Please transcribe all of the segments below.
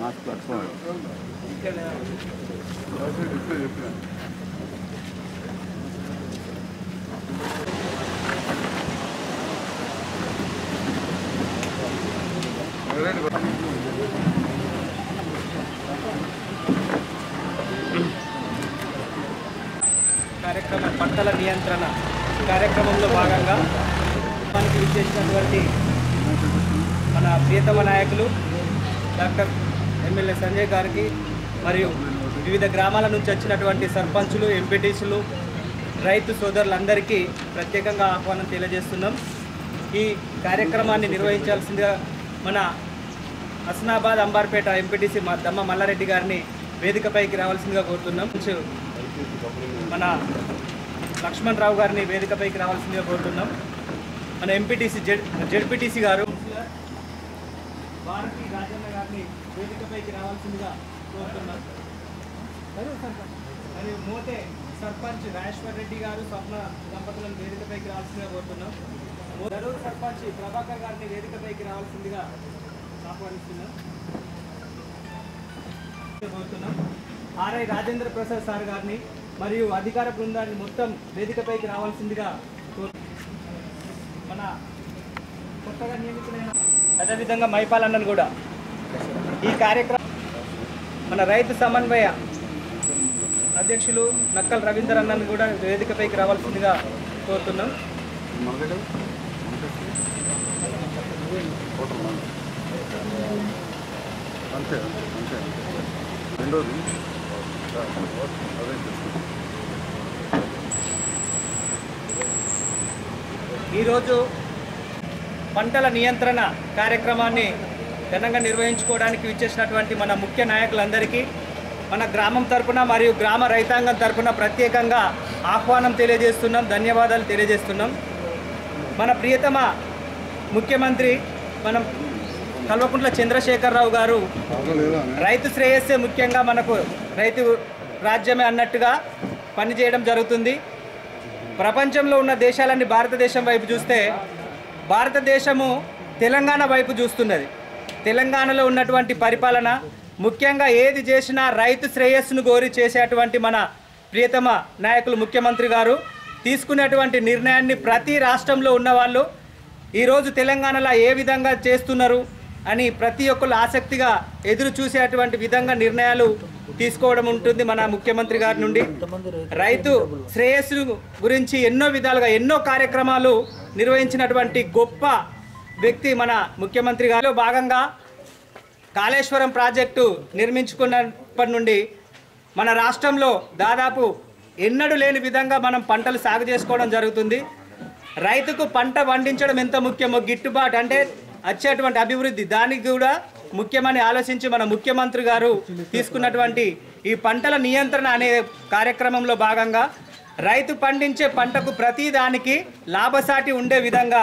కార్యక్రమం పంటల నియంత్రణ కార్యక్రమంలో భాగంగా మనకి విచ్చేసినటువంటి మన ప్రియతమ నాయకులు డాక్టర్ ఎమ్మెల్యే సంజయ్ గారికి మరియు వివిధ గ్రామాల నుంచి వచ్చినటువంటి సర్పంచులు ఎంపీటీసీలు రైతు సోదరులందరికీ ప్రత్యేకంగా ఆహ్వానం తెలియజేస్తున్నాం ఈ కార్యక్రమాన్ని నిర్వహించాల్సిందిగా మన హస్నాబాద్ అంబార్పేట ఎంపీటీసీ మా దమ్మ మల్లారెడ్డి గారిని వేదికపైకి రావాల్సిందిగా కోరుతున్నాం మన లక్ష్మణ్ రావు గారిని వేదికపైకి రావాల్సిందిగా కోరుతున్నాం మన ఎంపీటీసీ జెడ్ జెడ్పీటీసీ గారు భారతి రాజన్న గారిని వేదికపైకి రావాల్సిందిగా కోరుతున్నాం మరియు మోతే సర్పంచ్ రాజేశ్వర్ రెడ్డి గారు స్వప్న దంపతులను వేదికపైకి రావాల్సిందిగా కోరుతున్నాం దరూర్ సర్పంచ్ ప్రభాకర్ గారిని వేదికపైకి రావాల్సిందిగా ఆహ్వానిస్తున్నాం కోరుతున్నాం ఆర్ఐ రాజేంద్ర ప్రసాద్ సార్ గారిని మరియు అధికార బృందాన్ని మొత్తం వేదికపైకి రావాల్సిందిగా కోరు మన కొత్తగా నియమితులైన అదేవిధంగా మైపాల్ అన్నను కూడా ఈ కార్యక్రమం మన రైతు సమన్వయ అధ్యక్షులు నక్కల్ రవీందర్ అన్నను కూడా వేదికపైకి రావాల్సిందిగా కోరుతున్నాం అంతే అంతే రెండోది అదే ఈరోజు పంటల నియంత్రణ కార్యక్రమాన్ని ఘనంగా నిర్వహించుకోవడానికి విచ్చేసినటువంటి మన ముఖ్య నాయకులందరికీ మన గ్రామం తరపున మరియు గ్రామ రైతాంగం తరపున ప్రత్యేకంగా ఆహ్వానం తెలియజేస్తున్నాం ధన్యవాదాలు తెలియజేస్తున్నాం మన ప్రియతమ ముఖ్యమంత్రి మనం కల్వకుంట్ల చంద్రశేఖరరావు గారు లేదా రైతు శ్రేయస్సే ముఖ్యంగా మనకు రైతు రాజ్యమే అన్నట్టుగా పనిచేయడం జరుగుతుంది ప్రపంచంలో ఉన్న దేశాలన్నీ భారతదేశం వైపు చూస్తే భారతదేశము తెలంగాణ వైపు చూస్తున్నది తెలంగాణలో ఉన్నటువంటి పరిపాలన ముఖ్యంగా ఏది చేసినా రైతు శ్రేయస్సును కోరి చేసేటువంటి మన ప్రియతమ నాయకులు ముఖ్యమంత్రి గారు తీసుకునేటువంటి నిర్ణయాన్ని ప్రతి రాష్ట్రంలో ఉన్నవాళ్ళు ఈరోజు తెలంగాణలో ఏ విధంగా చేస్తున్నారు అని ప్రతి ఒక్కరు ఆసక్తిగా ఎదురు చూసేటువంటి విధంగా నిర్ణయాలు తీసుకోవడం ఉంటుంది మన ముఖ్యమంత్రి గారి నుండి రైతు శ్రేయస్సు గురించి ఎన్నో విధాలుగా ఎన్నో కార్యక్రమాలు నిర్వహించినటువంటి గొప్ప వ్యక్తి మన ముఖ్యమంత్రి గారిలో భాగంగా కాళేశ్వరం ప్రాజెక్టు నిర్మించుకున్నప్పటి నుండి మన రాష్ట్రంలో దాదాపు ఎన్నడూ లేని విధంగా మనం పంటలు సాగు చేసుకోవడం జరుగుతుంది రైతుకు పంట పండించడం ఎంత ముఖ్యమో గిట్టుబాటు అంటే వచ్చేటువంటి అభివృద్ధి దానికి కూడా ముఖ్యమని ఆలోచించి మన ముఖ్యమంత్రి గారు తీసుకున్నటువంటి ఈ పంటల నియంత్రణ అనే కార్యక్రమంలో భాగంగా రైతు పండించే పంటకు ప్రతి దానికి లాభసాటి ఉండే విధంగా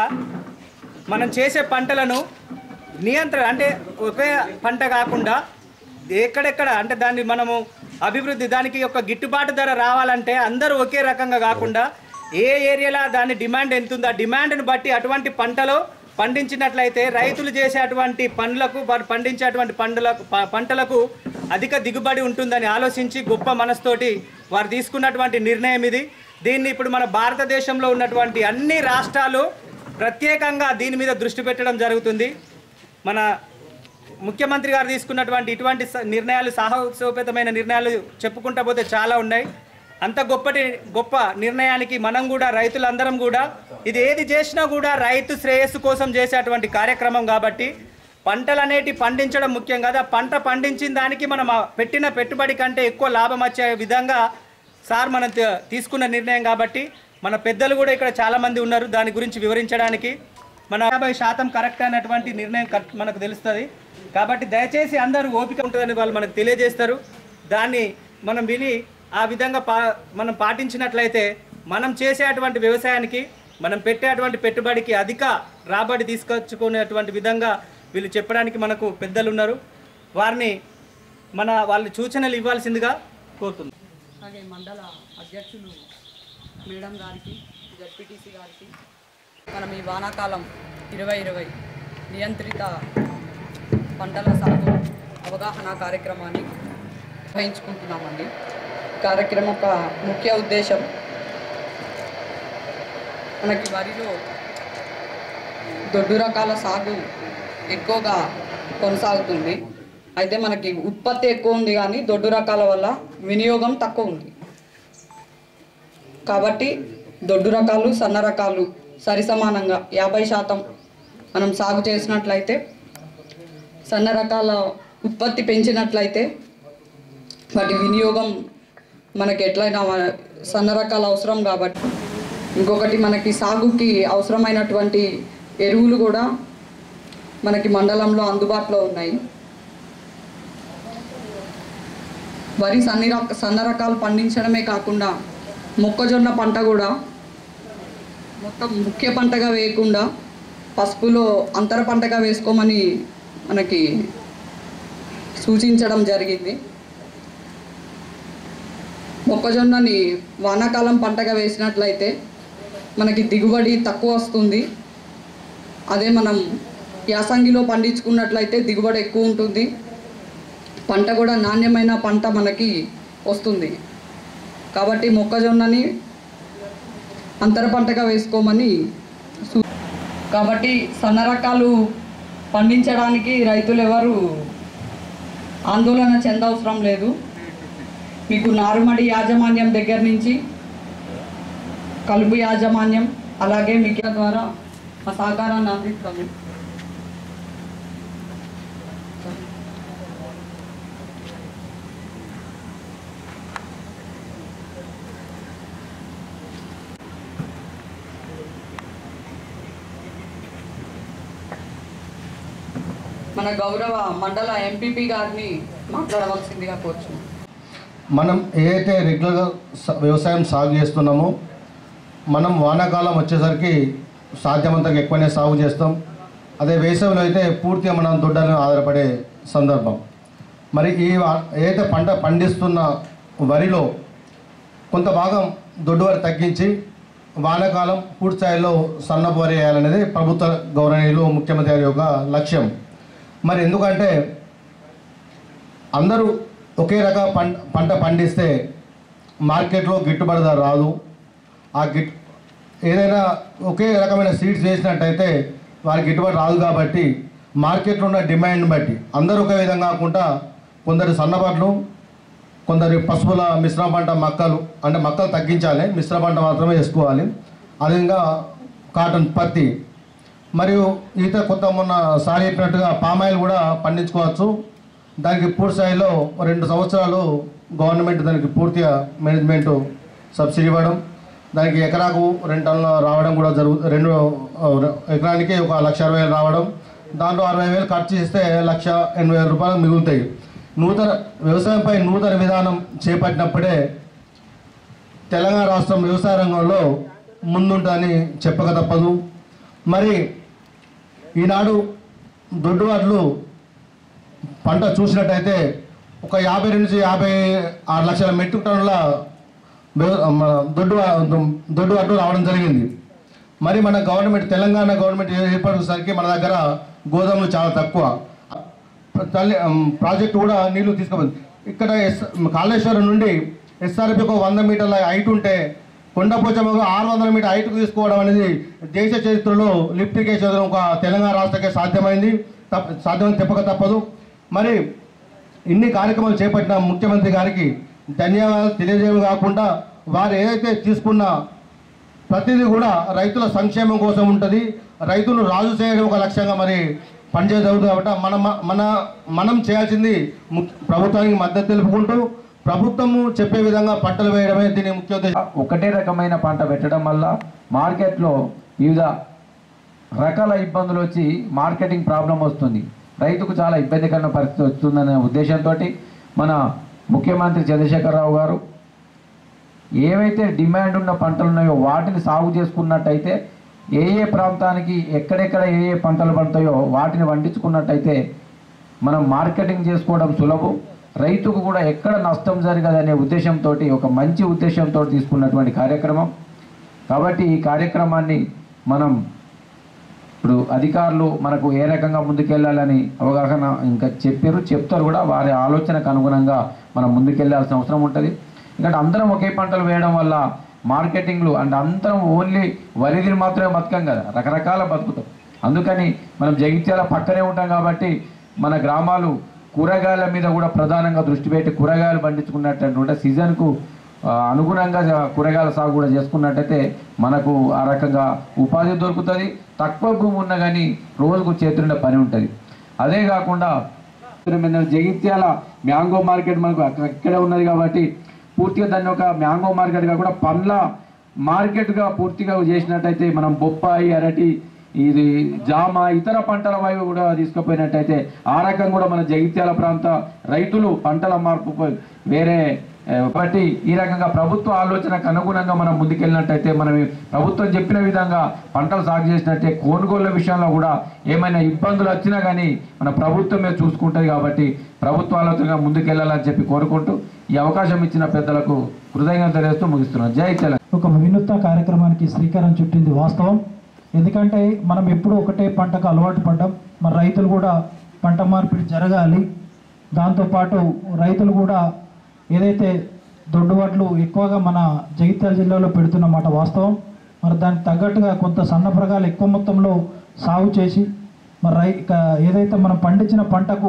మనం చేసే పంటలను నియంత్రణ అంటే ఒకే పంట కాకుండా ఎక్కడెక్కడ అంటే దాన్ని మనము అభివృద్ధి దానికి ఒక గిట్టుబాటు ధర రావాలంటే అందరూ ఒకే రకంగా కాకుండా ఏ ఏరియాలో దాని డిమాండ్ ఎంత ఉందో ఆ డిమాండ్ని బట్టి అటువంటి పంటలు పండించినట్లయితే రైతులు చేసేటువంటి పండ్లకు వారు పండించేటువంటి పంటలకు ప- పంటలకు అధిక దిగుబడి ఉంటుందని ఆలోచించి గొప్ప మనసుతోటి వారు తీసుకున్నటువంటి నిర్ణయం ఇది దీన్ని ఇప్పుడు మన భారతదేశంలో ఉన్నటువంటి అన్ని రాష్ట్రాలు ప్రత్యేకంగా దీని మీద దృష్టి పెట్టడం జరుగుతుంది మన ముఖ్యమంత్రి గారు తీసుకున్నటువంటి ఇటువంటి స- నిర్ణయాలు సాహసోపేతమైన నిర్ణయాలు చెప్పుకుంటా పోతే చాలా ఉన్నాయి అంత గొప్పటి గొప్ప నిర్ణయానికి మనం కూడా రైతులందరం కూడా ఇది ఏది చేసినా కూడా రైతు శ్రేయస్సు కోసం చేసేటువంటి కార్యక్రమం కాబట్టి పంటలు అనేటి పండించడం ముఖ్యం కదా పంట పండించిన దానికి మనం ఆ పెట్టిన పెట్టుబడి కంటే ఎక్కువ లాభం వచ్చే విధంగా సార్ మనం తీ- తీసుకున్న నిర్ణయం కాబట్టి మన పెద్దలు కూడా ఇక్కడ చాలామంది ఉన్నారు దాని గురించి వివరించడానికి మన యాభై శాతం కరెక్ట్ అయినటువంటి నిర్ణయం కరెక్ట్ మనకు తెలుస్తుంది కాబట్టి దయచేసి అందరూ ఓపిక ఉంటుందని వాళ్ళు మనకు తెలియజేస్తారు దాన్ని మనం విని ఆ విధంగా పా మనం పాటించినట్లయితే మనం చేసేటువంటి వ్యవసాయానికి మనం పెట్టేటువంటి పెట్టుబడికి అధిక రాబడి తీసుకొచ్చుకునేటువంటి విధంగా వీళ్ళు చెప్పడానికి మనకు పెద్దలు ఉన్నారు వారిని మన వాళ్ళ సూచనలు ఇవ్వాల్సిందిగా కోరుతున్నాం అలాగే మండల అధ్యక్షులు మేడం గారికి జడ్పీటీసీ గారికి మనం ఈ వానాకాలం ఇరవై ఇరవై నియంత్రిత పంటల సాగు అవగాహన అవగాహన కార్యక్రమాన్ని నిర్వహించుకుంటున్నామండి కార్యక్రమం యొక్క ముఖ్య ఉద్దేశం మనకి వరిలో దొడ్డు రకాల సాగు ఎక్కువగా కొనసాగుతుంది అయితే మనకి ఉత్పత్తి ఎక్కువ ఉంది కానీ దొడ్డు రకాల వల్ల వినియోగం తక్కువ ఉంది కాబట్టి దొడ్డు రకాలు సన్న రకాలు సరిసమానంగా యాభై శాతం మనం సాగు చేసినట్లయితే సన్న రకాల ఉత్పత్తి పెంచినట్లయితే వాటి వినియోగం మనకి ఎట్లయినా వ- సన్న రకాల అవసరం కాబట్టి ఇంకొకటి మనకి సాగుకి అవసరమైనటువంటి ఎరువులు కూడా మనకి మండలంలో అందుబాటులో ఉన్నాయి వరి సన్ని రక సన్న రకాలు పండించడమే కాకుండా మొక్కజొన్న పంట కూడా మొత్తం ముఖ్య పంటగా వేయకుండా పసుపులో అంతర పంటగా వేసుకోమని మనకి సూచించడం జరిగింది మొక్కజొన్నని వానాకాలం పంటగా వేసినట్లయితే మనకి దిగుబడి తక్కువ వస్తుంది అదే మనం యాసంగిలో పండించుకున్నట్లయితే దిగుబడి ఎక్కువ ఉంటుంది పంట కూడా నాణ్యమైన పంట మనకి వస్తుంది కాబట్టి మొక్కజొన్నని అంతర పంటగా వేసుకోమని సూ- కాబట్టి సన్న రకాలు పండించడానికి రైతులు ఎవరు ఆందోళన చెందవసరం లేదు మీకు నారుమడి యాజమాన్యం దగ్గర నుంచి కలుపు యాజమాన్యం అలాగే మీకు ద్వారా మా సహకారాన్ని అందిస్తాము మన గౌరవ మండల ఎంపీపీ గారిని మాట్లాడవలసిందిగా కోరుచున్నాం మనం ఏదైతే రెగ్యులర్గా స- వ్యవసాయం సాగు చేస్తున్నామో మనం వానాకాలం వచ్చేసరికి సాధ్యమంతకు ఎక్కువనే సాగు చేస్తాం అదే వేసవిలో అయితే పూర్తిగా మనం దొడ్డలను ఆధారపడే సందర్భం మరి ఈ వా- ఏదైతే పంట పండిస్తున్న వరిలో కొంత భాగం దొడ్డు వరి తగ్గించి వానాకాలం పూర్తి స్థాయిలో సన్నపు వరి వేయాలనేది ప్రభుత్వ గౌరవనీయులు ముఖ్యమంత్రి గారి యొక్క లక్ష్యం మరి ఎందుకంటే అందరూ ఒకే రకం పంట పంట పండిస్తే మార్కెట్లో గిట్టుబాటు ధర రాదు ఆ గిట్ ఏదైనా ఒకే రకమైన సీడ్స్ వేసినట్టయితే వారికి గిట్టుబాటు రాదు కాబట్టి మార్కెట్లో ఉన్న డిమాండ్ బట్టి అందరూ ఒకే విధంగా కాకుండా కొందరు సన్నపట్లు కొందరు పసుపుల మిశ్రమ పంట మక్కలు అంటే మక్కలు తగ్గించాలి మిశ్రమ పంట మాత్రమే వేసుకోవాలి అదేవిధంగా కాటన్ పత్తి మరియు ఈత కొత్త మొన్న సార్ చెప్పినట్టుగా పామాయిల్ కూడా పండించుకోవచ్చు దానికి పూర్తి స్థాయిలో రెండు సంవత్సరాలు గవర్నమెంట్ దానికి పూర్తిగా మేనేజ్మెంట్ సబ్సిడీ ఇవ్వడం దానికి ఎకరాకు రెండు టన్నుల రావడం కూడా జరుగు రెండు ఆ, ఎకరానికి ఒక లక్ష అరవై వేలు రావడం దాంట్లో అరవై వేలు ఖర్చు చేస్తే లక్ష ఎనభై వేల రూపాయలు మిగులుతాయి నూతన వ్యవసాయంపై నూతన విధానం చేపట్టినప్పుడే తెలంగాణ రాష్ట్రం వ్యవసాయ రంగంలో ముందుంటుందని చెప్పక తప్పదు మరి ఈనాడు దొడ్డు వడ్లు పంట చూసినట్టయితే ఒక యాభై రెండు నుంచి యాభై ఆరు లక్షల మెట్రిక్ టన్నుల వ్యవ- మన దొడ్డు వ- దొడ్డు వడ్లు రావడం జరిగింది మరి మన గవర్నమెంట్ తెలంగాణ గవర్నమెంట్ ఏర్పడేసరికి మన దగ్గర గోదాములు చాలా తక్కువ తల్లి ఉమ్, ప్రాజెక్టు కూడా నీళ్లు తీసుకుపోయింది ఇక్కడ ఎస్ కాళేశ్వరం నుండి ఎస్ఆర్పి ఒక వంద మీటర్ల హైట్ ఉంటే కొండపోచమ్మ ఆరు వందల మీటర్ హైట్ తీసుకోవడం అనేది దేశ చరిత్రలో లిఫ్ట్ ఇరిగేషన్ ఒక తెలంగాణ రాష్ట్రకే సాధ్యమైంది తప్ప సాధ్యమని చెప్పక తప్పదు మరి ఇన్ని కార్యక్రమాలు చేపట్టిన ముఖ్యమంత్రి గారికి ధన్యవాదాలు తెలియజేయడం కాకుండా వారు ఏదైతే తీసుకున్న ప్రతిదీ కూడా రైతుల సంక్షేమం కోసం ఉంటుంది రైతులు రాజు చేయడం ఒక లక్ష్యంగా మరి పనిచేయగలుగుతుంది కాబట్టి మన మన మనం చేయాల్సింది ముఖ్య- ప్రభుత్వానికి మద్దతు తెలుపుకుంటూ ప్రభుత్వము చెప్పే విధంగా పంటలు వేయడమే దీని ముఖ్య ఉద్దేశం ఒకటే రకమైన పంట పెట్టడం వల్ల మార్కెట్లో వివిధ రకాల ఇబ్బందులు వచ్చి మార్కెటింగ్ ప్రాబ్లం వస్తుంది రైతుకు చాలా ఇబ్బందికరమైన పరిస్థితి వస్తుందనే ఉద్దేశంతో మన ముఖ్యమంత్రి చంద్రశేఖరరావు గారు ఏవైతే డిమాండ్ ఉన్న పంటలు ఉన్నాయో వాటిని సాగు చేసుకున్నట్టయితే ఏ ఏ ప్రాంతానికి ఎక్కడెక్కడ ఏ ఏ పంటలు పండుతాయో వాటిని పండించుకున్నట్టయితే మనం మార్కెటింగ్ చేసుకోవడం సులభం రైతుకు కూడా ఎక్కడ నష్టం జరగదనే ఉద్దేశంతో ఒక మంచి ఉద్దేశంతో తీసుకున్నటువంటి కార్యక్రమం కాబట్టి ఈ కార్యక్రమాన్ని మనం ఇప్పుడు అధికారులు మనకు ఏ రకంగా ముందుకెళ్ళాలని అవగాహన ఇంకా చెప్పారు చెప్తారు కూడా వారి ఆలోచనకు అనుగుణంగా మనం ముందుకెళ్ళాల్సిన అవసరం ఉంటుంది ఎందుకంటే అందరం ఒకే పంటలు వేయడం వల్ల మార్కెటింగ్లు అంటే అందరం ఓన్లీ వరిదిని మాత్రమే బతకం కదా రకరకాల బతుకుతాం అందుకని మనం జగిత్యాల పక్కనే ఉంటాం కాబట్టి మన గ్రామాలు కూరగాయల మీద కూడా ప్రధానంగా దృష్టి పెట్టి కూరగాయలు పండించుకున్నట్టు సీజన్కు ఆ, అనుగుణంగా జ- కూరగాయల సాగు కూడా చేసుకున్నట్టయితే మనకు ఆ రకంగా ఉపాధి దొరుకుతుంది తక్కువ భూమి ఉన్నా కానీ రోజుకు చేతుండే పని ఉంటుంది అదే కాకుండా మన జగిత్యాల మ్యాంగో మార్కెట్ మనకు అక్క- ఇక్కడే ఉన్నది కాబట్టి పూర్తిగా దాన్ని ఒక మ్యాంగో మార్కెట్గా కూడా పండ్ల మార్కెట్గా పూర్తిగా చేసినట్టయితే మనం బొప్పాయి అరటి ఇది జామ ఇతర పంటల వైపు కూడా తీసుకుపోయినట్టయితే ఆ రకం కూడా మన జగిత్యాల ప్రాంత రైతులు పంటల మార్పు వేరే ఆ, కాబట్టి ఈ రకంగా ప్రభుత్వ ఆలోచనకు అనుగుణంగా మనం ముందుకెళ్ళినట్టయితే మనం ఈ ప్రభుత్వం చెప్పిన విధంగా పంటలు సాగు చేసినట్టే కొనుగోళ్ల విషయంలో కూడా ఏమైనా ఇబ్బందులు వచ్చినా కానీ మన ప్రభుత్వమే చూసుకుంటుంది కాబట్టి ప్రభుత్వ ఆలోచనగా ముందుకెళ్ళాలని చెప్పి కోరుకుంటూ ఈ అవకాశం ఇచ్చిన పెద్దలకు కృతజ్ఞత తెలియజేస్తూ ముగిస్తున్నాను జై తెలంగాణ ఒక వినూత్న కార్యక్రమానికి శ్రీకారం చుట్టింది వాస్తవం ఎందుకంటే మనం ఎప్పుడూ ఒకటే పంటకు అలవాటు పడ్డాం మరి రైతులు కూడా పంట మార్పిడి జరగాలి దాంతోపాటు రైతులు కూడా ఏదైతే దొడ్డు వడ్లు ఎక్కువగా మన జగిత్యాల జిల్లాలో పెడుతున్నమాట వాస్తవం మరి దానికి తగ్గట్టుగా కొంత సన్న ప్రగాలు ఎక్కువ మొత్తంలో సాగు చేసి మరి రై ఇక ఏదైతే మనం పండించిన పంటకు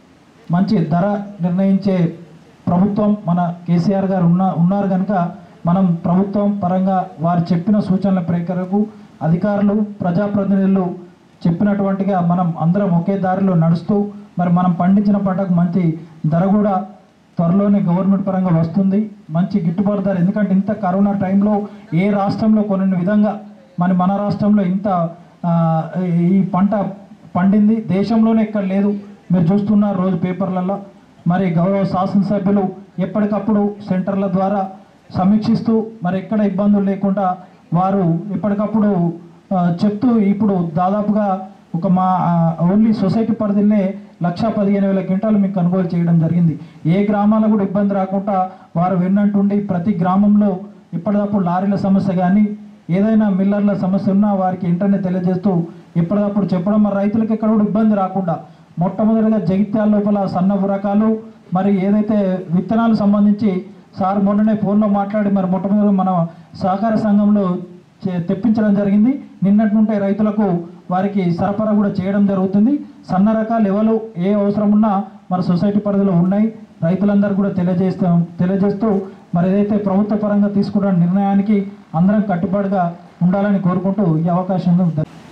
మంచి ధర నిర్ణయించే ప్రభుత్వం మన కేసీఆర్ గారు ఉన్న ఉన్నారు కనుక మనం ప్రభుత్వం పరంగా వారు చెప్పిన సూచనల ప్రకారకు అధికారులు ప్రజాప్రతినిధులు చెప్పినటువంటిగా మనం అందరం ఒకే దారిలో నడుస్తూ మరి మనం పండించిన పంటకు మంచి ధర కూడా త్వరలోనే గవర్నమెంట్ పరంగా వస్తుంది మంచి గిట్టుబాటు ధర ఎందుకంటే ఇంత కరోనా టైంలో ఏ రాష్ట్రంలో కొన్ని విధంగా మన మన రాష్ట్రంలో ఇంత ఆ, ఈ పంట పండింది దేశంలోనే ఇక్కడ లేదు మీరు చూస్తున్నారు రోజు పేపర్లలో మరి గౌరవ శాసనసభ్యులు ఎప్పటికప్పుడు సెంటర్ల ద్వారా సమీక్షిస్తూ మరి ఎక్కడ ఇబ్బందులు లేకుండా వారు ఎప్పటికప్పుడు ఆ, చెప్తూ ఇప్పుడు దాదాపుగా ఒక మా ఆ, ఓన్లీ సొసైటీ పరిధిలోనే లక్ష పదిహేను వేల క్వింటాలు మీకు కొనుగోలు చేయడం జరిగింది ఏ గ్రామాలకు కూడా ఇబ్బంది రాకుండా వారు విన్నట్టుండి ప్రతి గ్రామంలో ఇప్పటికప్పుడు లారీల సమస్య కానీ ఏదైనా మిల్లర్ల సమస్య ఉన్నా వారికి వెంటనే తెలియజేస్తూ ఎప్పటికప్పుడు చెప్పడం మరి రైతులకు ఎక్కడ కూడా ఇబ్బంది రాకుండా మొట్టమొదటిగా జగిత్యాల లోపల సన్న రకాలు మరి ఏదైతే విత్తనాలు సంబంధించి సార్ మొన్ననే ఫోన్లో మాట్లాడి మరి మొట్టమొదటి మన సహకార సంఘంలో చే- తెప్పించడం జరిగింది నిన్నటి నుండి రైతులకు వారికి సరఫరా కూడా చేయడం జరుగుతుంది సన్న రకాలు ఎవరు ఏ అవసరం ఉన్నా మన సొసైటీ పరిధిలో ఉన్నాయి రైతులందరూ కూడా తెలియజేస్తాం తెలియజేస్తూ మరి ఏదైతే ప్రభుత్వ పరంగా తీసుకున్న నిర్ణయానికి అందరం కట్టుబాటుగా ఉండాలని కోరుకుంటూ ఈ అవకాశంగా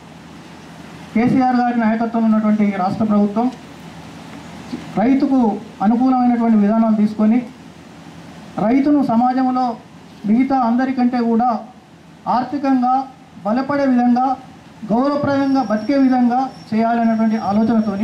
కేసీఆర్ గారి నాయకత్వంలో ఉన్నటువంటి ఈ రాష్ట్ర ప్రభుత్వం రైతుకు అనుకూలమైనటువంటి విధానాలు తీసుకొని రైతును సమాజంలో మిగతా అందరికంటే కూడా ఆర్థికంగా బలపడే విధంగా గౌరవప్రదంగా బతికే విధంగా చేయాలనేటువంటి ఆలోచనతోని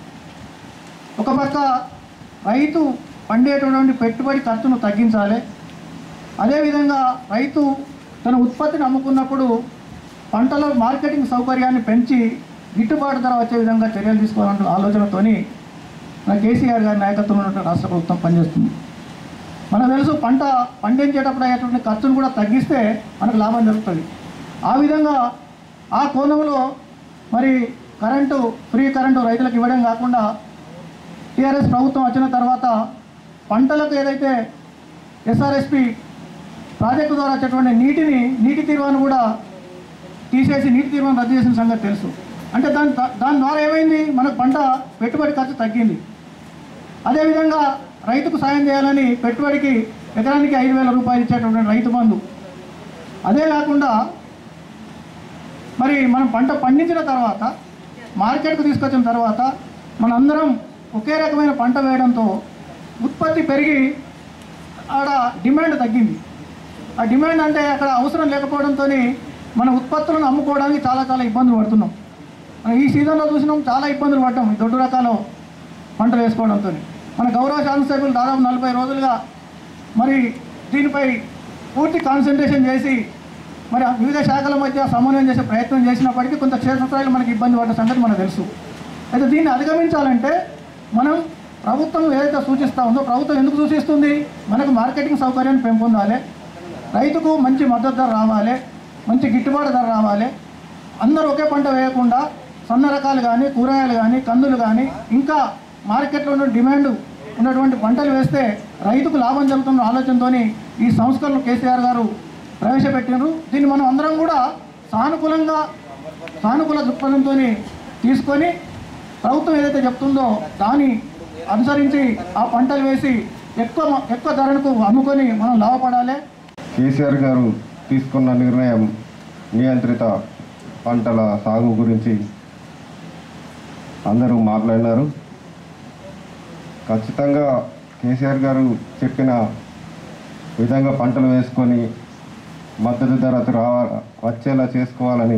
ఒక పక్క రైతు పండేటటువంటి పెట్టుబడి ఖర్చును తగ్గించాలి అదేవిధంగా రైతు తన ఉత్పత్తిని అమ్ముకున్నప్పుడు పంటల మార్కెటింగ్ సౌకర్యాన్ని పెంచి గిట్టుబాటు ధర వచ్చే విధంగా చర్యలు తీసుకోవాలన్న ఆలోచనతోని మన కేసీఆర్ గారి నాయకత్వంలో ఉన్నటువంటి రాష్ట్ర ప్రభుత్వం పనిచేస్తుంది మనకు తెలుసు పంట పండించేటప్పుడు అయ్యేటువంటి ఖర్చును కూడా తగ్గిస్తే మనకు లాభం జరుగుతుంది ఆ విధంగా ఆ కోణంలో మరి కరెంటు ఫ్రీ కరెంటు రైతులకు ఇవ్వడం కాకుండా టీఆర్ఎస్ ప్రభుత్వం వచ్చిన తర్వాత పంటలకు ఏదైతే ఎస్ఆర్ఎస్పి ప్రాజెక్టు ద్వారా వచ్చేటువంటి నీటిని నీటి తీర్మానం కూడా తీసేసి నీటి తీర్మానం రద్దు చేసిన సంగతి తెలుసు అంటే దాని దాని ద్వారా ఏమైంది మనకు పంట పెట్టుబడి ఖర్చు తగ్గింది అదేవిధంగా రైతుకు సాయం చేయాలని పెట్టుబడికి ఎకరానికి ఐదు వేల రూపాయలు ఇచ్చేటటువంటి రైతు బంధు అదే కాకుండా మరి మనం పంట పండించిన తర్వాత మార్కెట్కు తీసుకొచ్చిన తర్వాత మనందరం ఒకే రకమైన పంట వేయడంతో ఉత్పత్తి పెరిగి ఆడ డిమాండ్ తగ్గింది ఆ డిమాండ్ అంటే అక్కడ అవసరం లేకపోవడంతో మన ఉత్పత్తులను అమ్ముకోవడానికి చాలా చాలా ఇబ్బందులు పడుతున్నాం మనం ఈ సీజన్లో చూసినాం చాలా ఇబ్బందులు పడ్డాం ఈ దొడ్డు రకాల పంటలు వేసుకోవడంతో మన గౌరవ శాసనసభ్యులు దాదాపు నలభై రోజులుగా మరి దీనిపై పూర్తి కాన్సన్ట్రేషన్ చేసి మరి ఆ వివిధ శాఖల మధ్య సమన్వయం చేసే ప్రయత్నం చేసినప్పటికీ కొంత క్షేత్రస్థాయిలో మనకి ఇబ్బంది పడ్డ సంగతి మనకు తెలుసు అయితే దీన్ని అధిగమించాలంటే మనం ప్రభుత్వం ఏదైతే సూచిస్తూ ఉందో ప్రభుత్వం ఎందుకు సూచిస్తుంది మనకు మార్కెటింగ్ సౌకర్యాన్ని పెంపొందాలి రైతుకు మంచి మద్దతు ధర రావాలి మంచి గిట్టుబాటు ధర రావాలి అందరూ ఒకే పంట వేయకుండా సన్న రకాలు కానీ కూరగాయలు కానీ కందులు కానీ ఇంకా మార్కెట్లో ఉన్న డిమాండ్ ఉన్నటువంటి పంటలు వేస్తే రైతుకు లాభం జరుగుతున్న ఆలోచనతో ఈ సంస్కరణలు కేసీఆర్ గారు ప్రవేశపెట్టినారు దీన్ని మనం అందరం కూడా సానుకూలంగా సానుకూల దృక్పథంతో తీసుకొని ప్రభుత్వం ఏదైతే చెప్తుందో దాన్ని అనుసరించి ఆ పంటలు వేసి ఎక్కువ ఎక్కువ ధరలకు అమ్ముకొని మనం లాభపడాలి కేసీఆర్ గారు తీసుకున్న నిర్ణయం నియంత్రిత పంటల సాగు గురించి అందరూ మాట్లాడినారు ఖచ్చితంగా కేసీఆర్ గారు చెప్పిన విధంగా పంటలు వేసుకొని మద్దతు ధర రా వచ్చేలా చేసుకోవాలని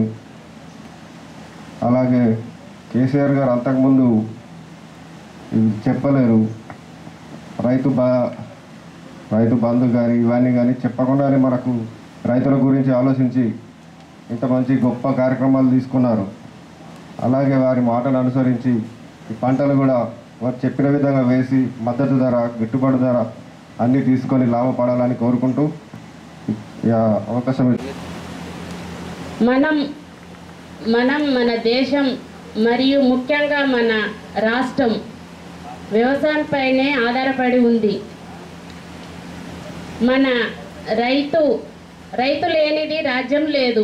అలాగే కేసీఆర్ గారు అంతకుముందు ఇవి చెప్పలేరు రైతు బా రైతు బంధు కానీ ఇవన్నీ కానీ చెప్పకుండానే మనకు రైతుల గురించి ఆలోచించి ఇంత మంచి గొప్ప కార్యక్రమాలు తీసుకున్నారు అలాగే వారి మాటలు అనుసరించి ఈ పంటలు కూడా వారు చెప్పిన విధంగా వేసి మద్దతు ధర గిట్టుబాటు ధర అన్నీ తీసుకొని లాభపడాలని కోరుకుంటూ ఈ అవకాశం ఇచ్చి- మనం మనం మన దేశం మరియు ముఖ్యంగా మన రాష్ట్రం వ్యవసాయంపైనే ఆధారపడి ఉంది మన రైతు రైతు లేనిది రాజ్యం లేదు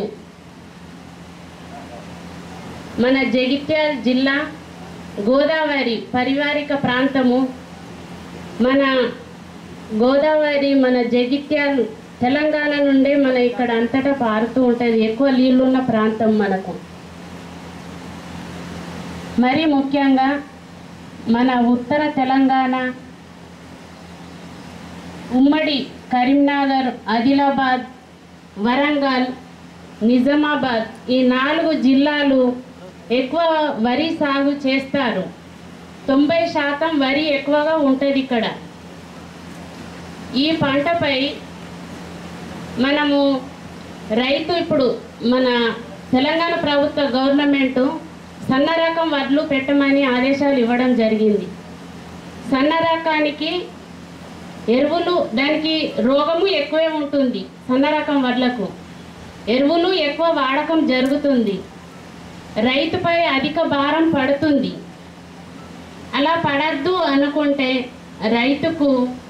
మన జగిత్యాల జిల్లా గోదావరి పరివారిక ప్రాంతము మన గోదావరి మన జగిత్యాల తెలంగాణ నుండే మన ఇక్కడ అంతటా పారుతూ ఉంటుంది ఎక్కువ నీళ్ళున్న ప్రాంతం మనకు మరి ముఖ్యంగా మన ఉత్తర తెలంగాణ ఉమ్మడి కరీంనగర్ ఆదిలాబాద్ వరంగల్ నిజామాబాద్ ఈ నాలుగు జిల్లాలు ఎక్కువ వరి సాగు చేస్తారు తొంభై శాతం వరి ఎక్కువగా ఉంటుంది ఇక్కడ ఈ పంటపై మనము రైతు ఇప్పుడు మన తెలంగాణ ప్రభుత్వ గవర్నమెంట్ సన్న రకం వడ్లు పెట్టమని ఆదేశాలు ఇవ్వడం జరిగింది సన్న రకానికి ఎరువులు దానికి రోగము ఎక్కువే ఉంటుంది సన్న రకం వడ్లకు ఎరువులు ఎక్కువ వాడకం జరుగుతుంది రైతుపై అధిక భారం పడుతుంది అలా పడద్దు అనుకుంటే రైతుకు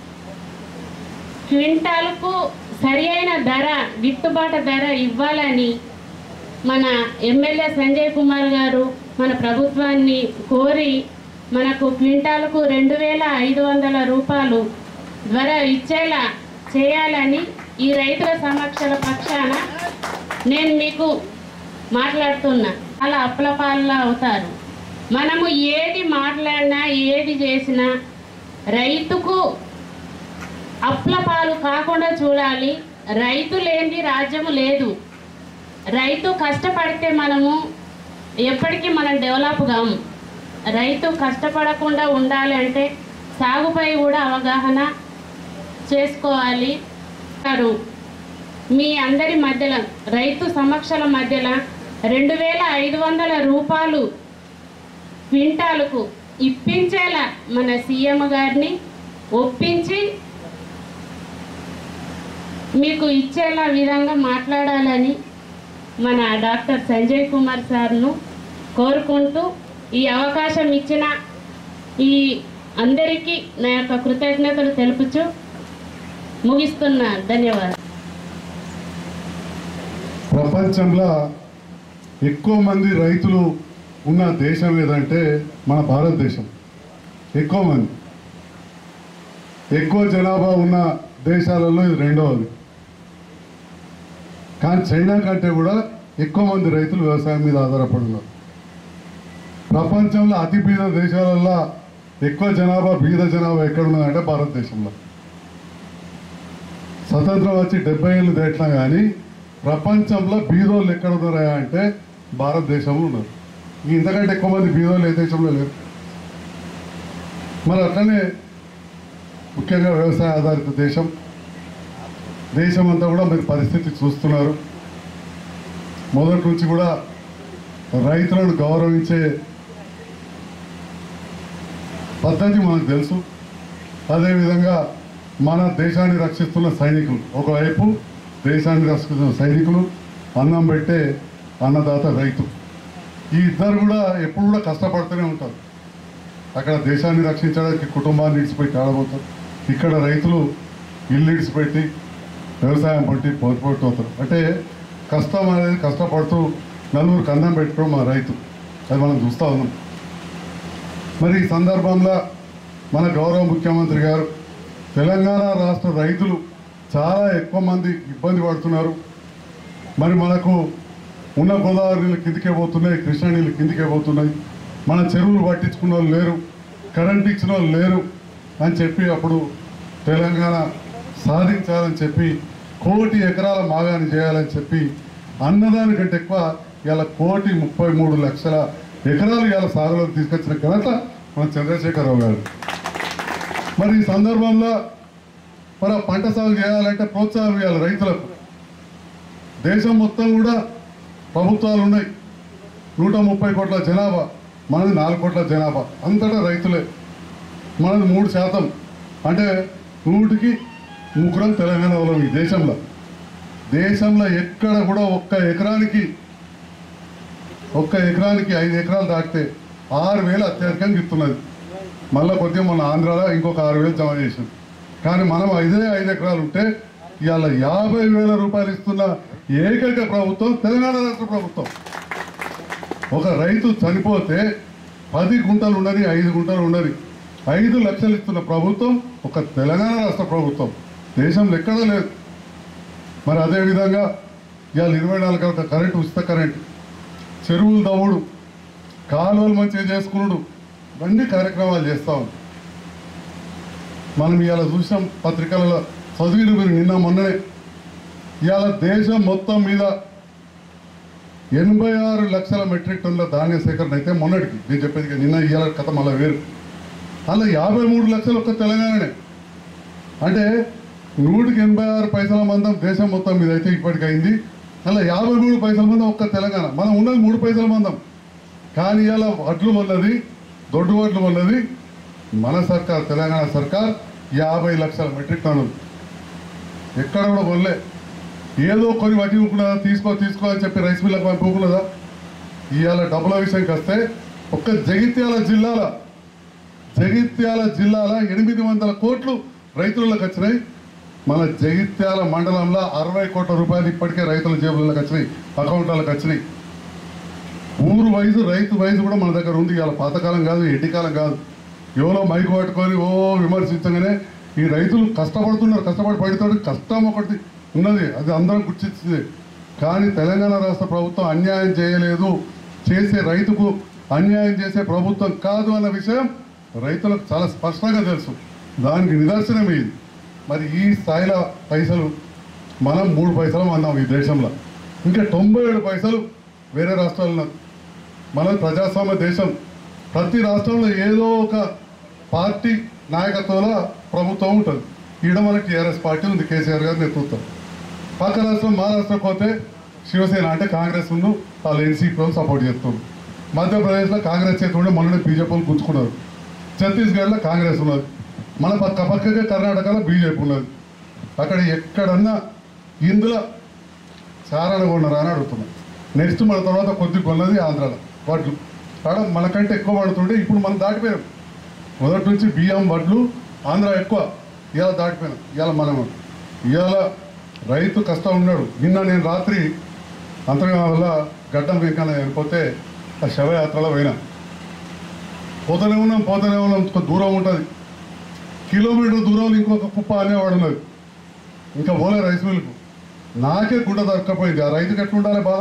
క్వింటాల్కు సరి అయిన ధర గిట్టుబాటు ధర ఇవ్వాలని మన ఎమ్మెల్యే సంజయ్ కుమార్ గారు మన ప్రభుత్వాన్ని కోరి మనకు క్వింటాల్కు రెండు వేల ఐదు వందల రూపాయలు ధర ఇచ్చేలా చేయాలని ఈ రైతుల సమక్షల పక్షాన నేను మీకు మాట్లాడుతున్నా అలా అప్లపాల్లా అవుతారు మనము ఏది మాట్లాడినా ఏది చేసినా రైతుకు అప్ల పాలు కాకుండా చూడాలి రైతు లేని రాజ్యము లేదు రైతు కష్టపడితే మనము ఎప్పటికీ మనం డెవలప్ కాము రైతు కష్టపడకుండా ఉండాలి అంటే సాగుపై కూడా అవగాహన చేసుకోవాలి గారు మీ అందరి మధ్యలో రైతు సమక్షల మధ్యలో రెండు వేల ఐదు వందల రూపాయలు క్వింటాలకు ఇప్పించేలా మన సీఎం గారిని ఒప్పించి మీకు ఇచ్చేలా విధంగా మాట్లాడాలని మన డాక్టర్ సంజయ్ కుమార్ సార్ను కోరుకుంటూ ఈ అవకాశం ఇచ్చిన ఈ అందరికీ నా యొక్క కృతజ్ఞతలు తెలుపుచు ముగిస్తున్నా ధన్యవాదాలు ప్రపంచంలో ఎక్కువ మంది రైతులు ఉన్న దేశం ఏదంటే మన భారతదేశం ఎక్కువ మంది ఎక్కువ జనాభా ఉన్న దేశాలలో ఇది రెండవది కానీ చైనా కంటే కూడా ఎక్కువ మంది రైతులు వ్యవసాయం మీద ఆధారపడి ఉన్నారు ప్రపంచంలో అతి బీద దేశాలలో ఎక్కువ జనాభా బీద జనాభా ఎక్కడ ఉన్నదంటే భారతదేశంలో స్వతంత్రం వచ్చి డెబ్బై ఏళ్ళు దాటినా కానీ ప్రపంచంలో బీదోళ్ళు ఎక్కడ ఉన్నారా అంటే భారతదేశంలో ఉన్నారు ఇంతకంటే ఎక్కువ మంది బీదోళ్ళు ఏ దేశంలో లేరు మరి అట్లనే ముఖ్యంగా వ్యవసాయ ఆధారిత దేశం దేశం అంతా కూడా మీరు పరిస్థితి చూస్తున్నారు మొదటి నుంచి కూడా రైతులను గౌరవించే పద్ధతి మనకు తెలుసు అదేవిధంగా మన దేశాన్ని రక్షిస్తున్న సైనికులు ఒకవైపు దేశాన్ని రక్షిస్తున్న సైనికులు అన్నం పెట్టే అన్నదాత రైతు ఈ ఇద్దరు కూడా ఎప్పుడు కూడా కష్టపడుతూనే ఉంటారు అక్కడ దేశాన్ని రక్షించడానికి కుటుంబాన్ని ఇడిచిపెట్టి ఆడబోతారు ఇక్కడ రైతులు ఇల్లు ఇడిచిపెట్టి వ్యవసాయం పట్టి పోతుపోతారు అంటే కష్టం అనేది కష్టపడుతూ నలుగురు కన్నం పెట్టుకోవడం మా రైతు అది మనం చూస్తూ ఉన్నాం మరి ఈ సందర్భంలో మన గౌరవ ముఖ్యమంత్రి గారు తెలంగాణ రాష్ట్ర రైతులు చాలా ఎక్కువ మంది ఇబ్బంది పడుతున్నారు మరి మనకు ఉన్న గోదావరి నీళ్ళు కిందికే పోతున్నాయి కృష్ణా నీళ్ళు కిందికే పోతున్నాయి మన చెరువులు పట్టించుకున్న వాళ్ళు లేరు కరెంట్ ఇచ్చిన వాళ్ళు లేరు అని చెప్పి అప్పుడు తెలంగాణ సాధించాలని చెప్పి కోటి ఎకరాల మాగాని చేయాలని చెప్పి అన్నదానికంటే ఎక్కువ ఇలా కోటి ముప్పై మూడు లక్షల ఎకరాలు ఇవాళ సాగులోకి తీసుకొచ్చిన ఘనత మన చంద్రశేఖరరావు గారు మరి ఈ సందర్భంలో మరి ఆ పంట సాగు చేయాలంటే ప్రోత్సాహం ఇవ్వాలి రైతులకు దేశం మొత్తం కూడా ప్రభుత్వాలు ఉన్నాయి నూట ముప్పై కోట్ల జనాభా మనది నాలుగు కోట్ల జనాభా అంతటా రైతులే మనది మూడు శాతం అంటే నూటికి ముగ్గురం తెలంగాణ వాళ్ళం ఈ దేశంలో దేశంలో ఎక్కడ కూడా ఒక్క ఎకరానికి ఒక్క ఎకరానికి ఐదు ఎకరాలు దాటితే ఆరు వేలు అత్యధికంగా ఇస్తున్నది మళ్ళీ కొద్దిగా మన ఆంధ్రాలో ఇంకొక ఆరు వేలు జమ చేసాం కానీ మనం ఐదే ఐదు ఎకరాలు ఉంటే ఇవాళ యాభై వేల రూపాయలు ఇస్తున్న ఏకైక ప్రభుత్వం తెలంగాణ రాష్ట్ర ప్రభుత్వం ఒక రైతు చనిపోతే పది గుంటలు ఉండని ఐదు గుంటలు ఉండని ఐదు లక్షలు ఇస్తున్న ప్రభుత్వం ఒక తెలంగాణ రాష్ట్ర ప్రభుత్వం దేశంలో ఎక్కడా లేదు మరి అదేవిధంగా ఇవాళ ఇరవై నాలుగు గంటల కరెంటు ఉచిత కరెంట్ చెరువులు దవ్వుడు కాలువలు మంచిగా చేసుకున్నాడు ఇవన్నీ కార్యక్రమాలు చేస్తా ఉన్నాం మనం ఇవాళ చూసాం పత్రికలలో చదివిన మీరు నిన్న మొన్ననే ఇవాళ దేశం మొత్తం మీద ఎనభై ఆరు లక్షల మెట్రిక్ టన్నుల ధాన్య సేకరణ అయితే మొన్నటికి నేను చెప్పేది కదా, నిన్న ఇవాళ కథ మళ్ళీ వేరు అలా యాభై మూడు లక్షలు ఒక్క తెలంగాణనే అంటే నూటికి ఎనభై ఆరు పైసల మందం దేశం మొత్తం మీద అయితే ఇప్పటికైంది అలా యాభై మూడు పైసల మందం ఒక్క తెలంగాణ మనం ఉన్నది మూడు పైసల మందం కానీ ఇలా వడ్లు ఉన్నది దొడ్డు వడ్లు ఉన్నది మన సర్కార్ తెలంగాణ సర్కార్ యాభై లక్షల మెట్రిక్ టన్నులు ఎక్కడ కూడా కొనలే ఏదో కొన్ని వడ్డీ ఊరుకున్నదా తీసుకో తీసుకో అని చెప్పి రైస్ మిల్లకు పంపుకున్నదా ఇవాళ డబ్బుల విషయంకి వస్తే ఒక్క జగిత్యాల జిల్లాల జగిత్యాల జిల్లాల ఎనిమిది వందల కోట్లు రైతులకు వచ్చినాయి మన జగిత్యాల మండలంలో అరవై కోట్ల రూపాయలు ఇప్పటికే రైతుల జేబులకు వచ్చినాయి అకౌంట్లకు వచ్చినాయి ఊరు వయసు రైతు వయసు కూడా మన దగ్గర ఉంది ఇవాళ పాతకాలం కాదు ఎడ్డికాలం కాదు ఎవరో మైకు పట్టుకొని ఓ విమర్శించగానే ఈ రైతులు కష్టపడుతున్నారు కష్టపడి పడుతాడు కష్టం ఒకటి ఉన్నది అది అందరం గుర్తించింది కానీ తెలంగాణ రాష్ట్ర ప్రభుత్వం అన్యాయం చేయలేదు చేసే రైతుకు అన్యాయం చేసే ప్రభుత్వం కాదు అన్న విషయం రైతులకు చాలా స్పష్టంగా తెలుసు దానికి నిదర్శనం ఇది మరి ఈ స్థాయిలో పైసలు మనం మూడు పైసలు అన్నాం ఈ దేశంలో ఇంకా తొంభై ఏడు పైసలు వేరే రాష్ట్రాల్లో మన ప్రజాస్వామ్య దేశం ప్రతి రాష్ట్రంలో ఏదో ఒక పార్టీ నాయకత్వంలో ప్రభుత్వం ఉంటుంది ఈడ మన టీఆర్ఎస్ పార్టీ ఉంది కేసీఆర్ గారి నేతృత్వం పక్క రాష్ట్రం మహారాష్ట్ర పోతే శివసేన అంటే కాంగ్రెస్ ఉన్న వాళ్ళు ఎన్సీపీ సపోర్ట్ చేస్తారు మధ్యప్రదేశ్లో కాంగ్రెస్ చేతి ఉండే మొన్న బీజేపీ వాళ్ళు గుంజుకున్నారు ఛత్తీస్గఢ్లో కాంగ్రెస్ ఉన్నది మన పక్క పక్కగా కర్ణాటకలో బీజేపీ ఉన్నది అక్కడ ఎక్కడన్నా ఇందులో చారణ కొన్నారా అని అడుగుతున్నాం నెక్స్ట్ మన తర్వాత కొద్ది కొన్నది ఆంధ్రాలో వడ్లు ఆడ మనకంటే ఎక్కువ పడుతుండే ఇప్పుడు మనం దాటిపోయాం మొదటి నుంచి బియ్యం వడ్లు ఆంధ్ర ఎక్కువ ఇవాళ దాటిపోయినాం ఇవాళ మనం ఇవాళ రైతు కష్టం ఉన్నాడు నిన్న నేను రాత్రి అంతగా వల్ల గడ్డం వెంకన్న చనిపోతే ఆ శవయాత్రలో పోయినా పోతూనే ఉన్నాం పోతూనే ఉన్నాం కొంత దూరం ఉంటుంది కిలోమీటర్ దూరంలో ఇంకొక కుప్ప అనేవాడు ఉన్నది ఇంకా పోలే రైస్ మిల్కు నాకే గుండె దొరక్కపోయింది ఆ రైతుకి ఎట్లా ఉండాలి బాధ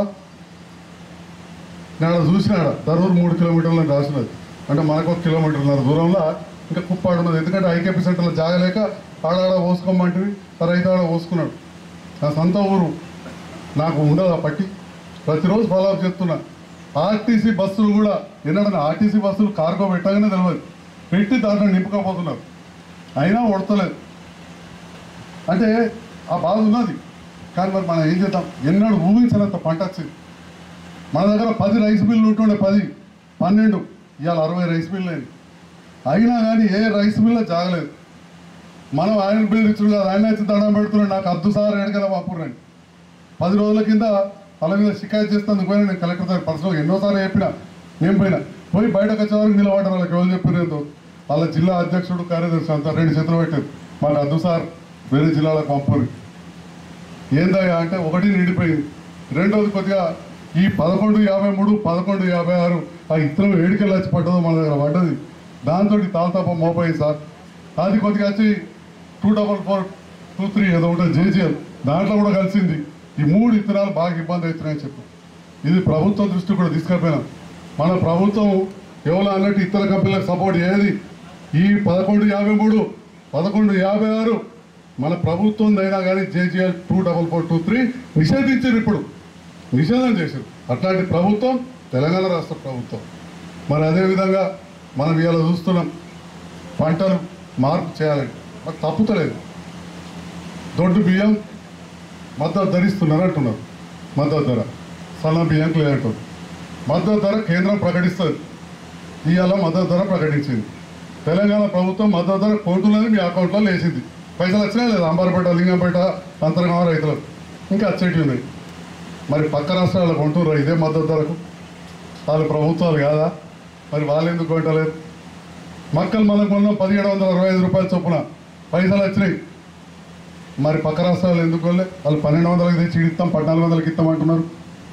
నేను ఆడ చూసినాడ దరూరు మూడు కిలోమీటర్లను రాసినది అంటే మనకు ఒక కిలోమీటర్న్నర దూరంలో ఇంకా కుప్పాడు ఉన్నది ఎందుకంటే ఐకేపీ సెంటర్లో జాగలేక ఆడాడ పోసుకోమంటివి ఆ రైతు ఆడ పోసుకున్నాడు నా సొంత ఊరు నాకు ఉండదు ఆ పట్టి ప్రతిరోజు ఫాలో అప్ చేస్తున్నా ఆర్టీసీ బస్సులు కూడా ఎన్నడన్నా ఆర్టీసీ బస్సులు కార్గో పెట్టగానే తెలియదు పెట్టి దాంట్లో నింపుకోపోతున్నారు అయినా ఉడతలేదు అంటే ఆ బాధ ఉన్నది కానీ మరి మనం ఏం చేద్దాం ఎన్నడూ ఊహించినంత పంట వచ్చింది మన దగ్గర పది రైస్ మిల్లు ఉంటుండే పది పన్నెండు ఇవాళ అరవై రైస్ మిల్లు అయింది అయినా కానీ ఏ రైస్ మిల్ల జాగలేదు మనం ఆయన బిల్లు ఇచ్చుడు కాదు ఆయన వచ్చి దండం పెడుతున్నాడు నాకు అద్దు సార్ ఎడగల వాపురండి పది రోజుల కింద వాళ్ళ మీద షికాయత్ చేస్తాను పోయినా నేను కలెక్టర్ సార్ పర్సనల్గా ఎన్నోసార్లు చెప్పిన నేను పోయినా పోయి బయటకు వచ్చే వరకు నిలబడ్డారు వాళ్ళకి ఎవరు చెప్పినందు వాళ్ళ జిల్లా అధ్యక్షుడు కార్యదర్శి అంతా రెండు చేతులు పెట్టారు మాకు అద్దు సార్ వేరే జిల్లాలకు పంపుని ఏందయ్యా అంటే ఒకటి నిండిపోయింది రెండోది కొద్దిగా ఈ పదకొండు యాభై మూడు పదకొండు యాభై ఆరు ఆ ఇత్తనం ఏడికెళ్ళి వచ్చి పడ్డదో మన దగ్గర పడ్డది దాంతో తాళతప్ప మోపోయింది సార్ అది కొద్దిగా వచ్చి two double four two three ఏదో ఉంటుంది జేజీఎల్ దాంట్లో కూడా కలిసింది ఈ మూడు ఇత్తనాలు బాగా ఇబ్బంది అవుతున్నాయని చెప్పు ఇది ప్రభుత్వం దృష్టి కూడా తీసుకెళ్ళిపోయినాం మన ప్రభుత్వం ఎవరు అన్నట్టు ఇతర కంపెనీలకు సపోర్ట్ చేయదు ఈ పదకొండు యాభై మూడు పదకొండు యాభై ఆరు మన ప్రభుత్వం అయినా కానీ JGL two double four two three నిషేధించారు ఇప్పుడు నిషేధం చేశారు అట్లాంటి ప్రభుత్వం తెలంగాణ రాష్ట్ర ప్రభుత్వం మరి అదేవిధంగా మనం ఇవాళ చూస్తున్నాం పంటలు మార్పు చేయాలని మరి తప్పుతలేదు దొడ్డు బియ్యం మద్దతు ధరిస్తున్నారు అంటున్నారు మద్దతు ధర సన్న బియ్యంకి లేదంటారు మద్దతు ధర కేంద్రం ప్రకటిస్తుంది ఇవాళ మద్దతు ధర ప్రకటించింది తెలంగాణ ప్రభుత్వం మద్దతు ధర కొంటున్నది మీ అకౌంట్లో లేచింది పైసలు వచ్చినా లేదు అంబారపేట లింగంపేట అంతర్గామ రైతులకు ఇంకా వచ్చేటి ఉన్నాయి మరి పక్క రాష్ట్రాలకు కొంటున్నారు ఇదే మద్దతు ధరకు వాళ్ళు ప్రభుత్వాలు కాదా మరి వాళ్ళు ఎందుకు కొంటలేదు మక్కలు మనకు మొన్న పదిహేడు వందల అరవై ఐదు రూపాయల చొప్పున పైసలు వచ్చినాయి మరి పక్క రాష్ట్రాలు ఎందుకు వెళ్ళే వాళ్ళు పన్నెండు వందలకి తెచ్చి ఇస్తాం పద్నాలుగు వందలకి ఇస్తాం అంటున్నారు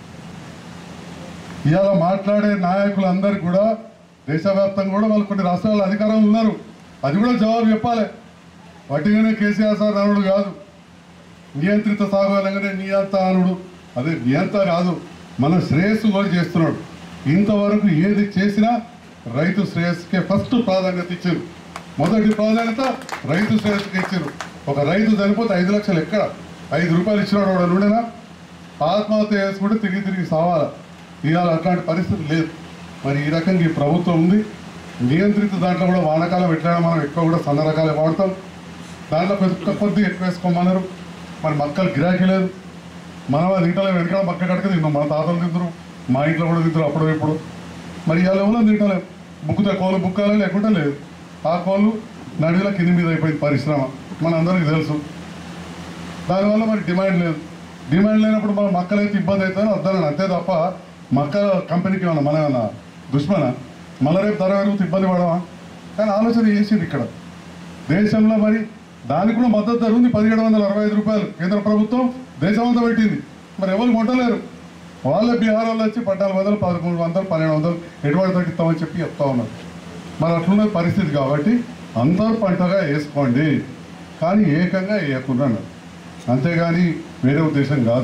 ఇవాళ మాట్లాడే నాయకులందరికీ కూడా దేశవ్యాప్తంగా కూడా వాళ్ళు కొన్ని రాష్ట్రాల అధికారం ఉన్నారు అది కూడా జవాబు చెప్పాలి వట్టిగానే కేసీఆర్ సార్ అనుడు కాదు నియంత్రిత సాగు అనగానే నియంత అనుడు అదే నియంత కాదు మన శ్రేయస్సు కూడా చేస్తున్నాడు ఇంతవరకు ఏది చేసినా రైతు శ్రేయస్సుకే ఫస్ట్ ప్రాధాన్యత ఇచ్చారు మొదటి ప్రాధాన్యత రైతు శ్రేయస్సుకి ఇచ్చారు ఒక రైతు చనిపోతే ఐదు లక్షలు ఎక్కడ ఐదు రూపాయలు ఇచ్చినాడు వాడు నుండేనా ఆత్మహత్య చేసుకుంటే తిరిగి తిరిగి సావాలి ఇవాళ అట్లాంటి పరిస్థితి లేదు మరి ఈ రకంగా ఈ ప్రభుత్వం ఉంది నియంత్రిత దాంట్లో కూడా వానకాలం ఎట్లా మనం ఎక్కువ కూడా సన్న రకాలే వాడతాం దాంట్లో కొద్ది కొద్ది ఎక్కువ వేసుకోమన్నారు మరి మక్కలు గిరాకీ లేదు మనం అది తింటలే వెనకాల మక్క కడక తిన్నాం మన తాతలు తింటారు మా ఇంట్లో కూడా తింటారు అప్పుడు ఇప్పుడు మరి ఇవాళ ఎవరో తింటలేం బుక్కుతే కోళ్ళు బుక్కాలి లేకుండా లేదు ఆ కోళ్ళు నడిలో కింది మీద అయిపోయింది పరిశ్రమ మన అందరికీ తెలుసు దానివల్ల మరి డిమాండ్ లేదు డిమాండ్ లేనప్పుడు మన మక్కలైతే ఇబ్బంది అవుతుందని వద్దానని అంతే తప్ప మక్కల కంపెనీకి ఏమన్నా మన ఏమన్నా దుష్మన మళ్ళీ రేపు ధర పెరుగుతూ ఇబ్బంది పడమా కానీ ఆలోచన చేసింది ఇక్కడ దేశంలో మరి దానికి కూడా మద్దతు ధర ఉంది పదిహేడు వందల అరవై ఐదు రూపాయలు కేంద్ర ప్రభుత్వం దేశమంతా పెట్టింది మరి ఎవరు కొంటలేరు వాళ్ళే బీహార్ వాళ్ళు వచ్చి పద్నాలుగు వందలు పదకొండు వందలు పన్నెండు వందలు ఎటువంటి తగ్గిస్తామని చెప్పి చెప్తా ఉన్నారు మరి అట్లున్న పరిస్థితి కాబట్టి అందరూ పంటగా వేసుకోండి కానీ ఏకంగా వేయకుండా అన్నారు. అంతేగాని వేరే ఉద్దేశం కాదు